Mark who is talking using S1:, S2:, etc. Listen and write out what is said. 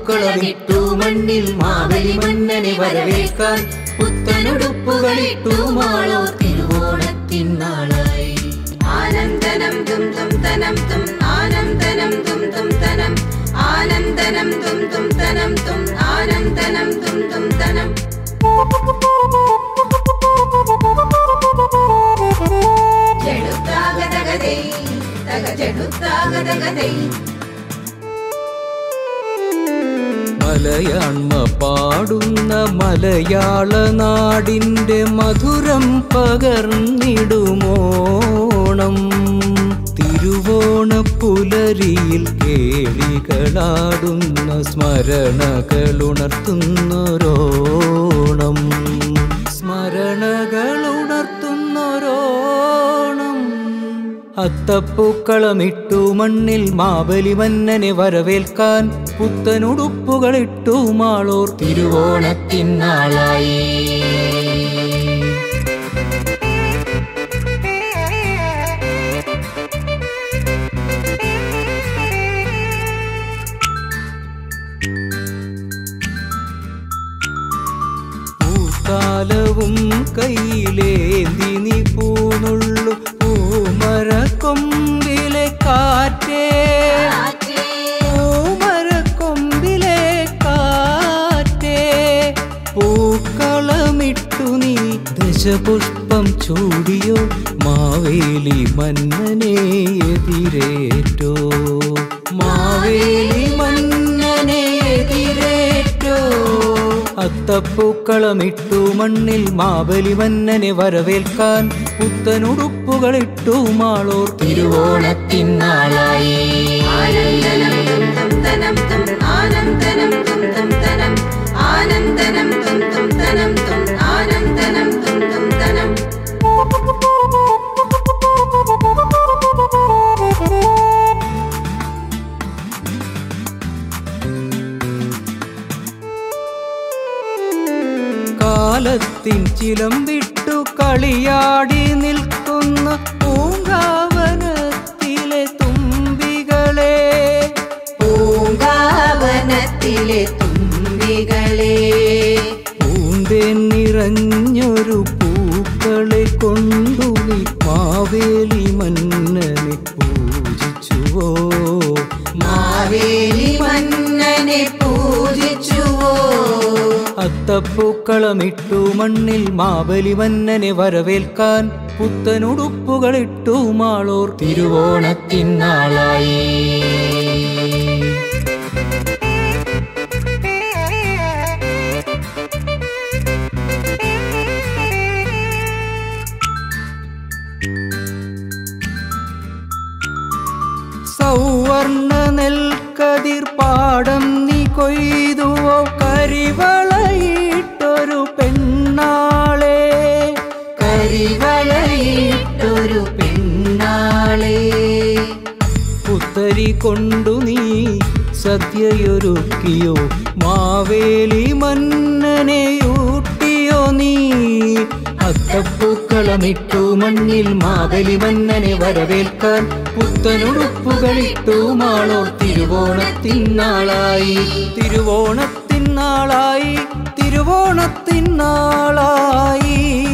S1: അത്തപ്പൂക്കളമിട്ടു മണ്ണിൽ മാവലി മന്നനെ വരവേൽക്കാൻ പുത്തനുടുപ്പുകളിട്ടു മാളോ തിരുവോണത്തിനാളായി
S2: ആനന്ദനം തും തും തനം തും ആനന്ദനം തും തും തനം ആനന്ദനം തും തും തനം തും ആനന്ദനം തും തും തനം ജടുത്താഗതഗതൈ തക ജടുത്താഗതഗതൈ
S3: മലയാണ്മ പാടുന്ന മലയാള നാടിൻ്റെ മധുരം പകർന്നിടുമോണം തിരുവോണ പുലരിയിൽ കേളികളാടുന്ന സ്മരണകളുണർത്തുന്നൊരോണം സ്മരണകളുണർത്തുന്നൊരോണം അത്തപ്പൂക്കളമിട്ടു മണ്ണിൽ മാബലി മന്നനെ വരവേൽക്കാൻ പുത്തനുടുപ്പുകളിട്ടു മാളോർ തിരുവോണത്തിനാളായി പൂക്കാലവും കയ്യിലേന്തി നീ പൂനുള്ളു പൂമരക്കൊമ്പിലെ കാറ്റേ പൂമരക്കൊമ്പിലെ കാറ്റേ പൂക്കളമിട്ടു നീ ദശപുഷ്പം ചൂടിയോ മാവേലി മന്നനെ എതിരേറ്റോ മാവേലി മന്നനെ എതിരേറ്റോ അത്തപ്പൂക്കളമിട്ടു മണ്ണിൽ മാബലി മന്നനെ വരവേൽക്കാൻ പുത്തനുടുപ്പുകളിട്ടു മാളോർ തിരുവോണത്തിനാളായി
S2: ആനന്ദനം തും തും തനം തും ആനന്ദനം തും തും തനം ആനന്ദനം തും തും തനം തും ആനന്ദനം തും തും തനം
S3: കാലത്തിൻ ചിലം വിട്ടു കളിയാടി നിൽക്കുന്ന പൂങ്കാവനത്തിലെ തുമ്പികളെ
S2: പൂങ്കാവനത്തിലെ തുമ്പികളെ
S3: പൂന്തേൻ നിറഞ്ഞൊരു പൂക്കളെ കൊണ്ടു നീ മാവേലി മന്നനെ പൂജിച്ചുവോ
S2: മാവേലി മന്നനെ പൂജിച്ചുവോ
S3: അത്തപ്പൂക്കളമിട്ടു മണ്ണിൽ മാബലി മന്നനെ വരവേൽക്കാൻ പുത്തനുടുപ്പുകളിട്ടു മാളോർ തിരുവോണത്തിനാളായി സൗവർണ നെൽക്കതിർ പാടം നീ കൊയ്തുവോ കരിവളയിട്ടൊരു പെണ്ണാളെ
S2: കരിവളയിട്ടൊരു പെണ്ണാളെ
S3: പുത്തരി കൊണ്ടു നീ സദ്യയൊരുക്കിയോ മാവേലി മന്നനെയൂട്ടിയോ നീ അത്തപ്പൂക്കളമിട്ടു മണ്ണിൽ മാവേലി മന്നനെ വരവേൽക്കാൻ പുത്തനുടുപ്പുകളിട്ടു മാളോർ തിരുവോണത്തിനാളായി തിരുവോണത്തിനാളായി തിരുവോണത്തിനാളായി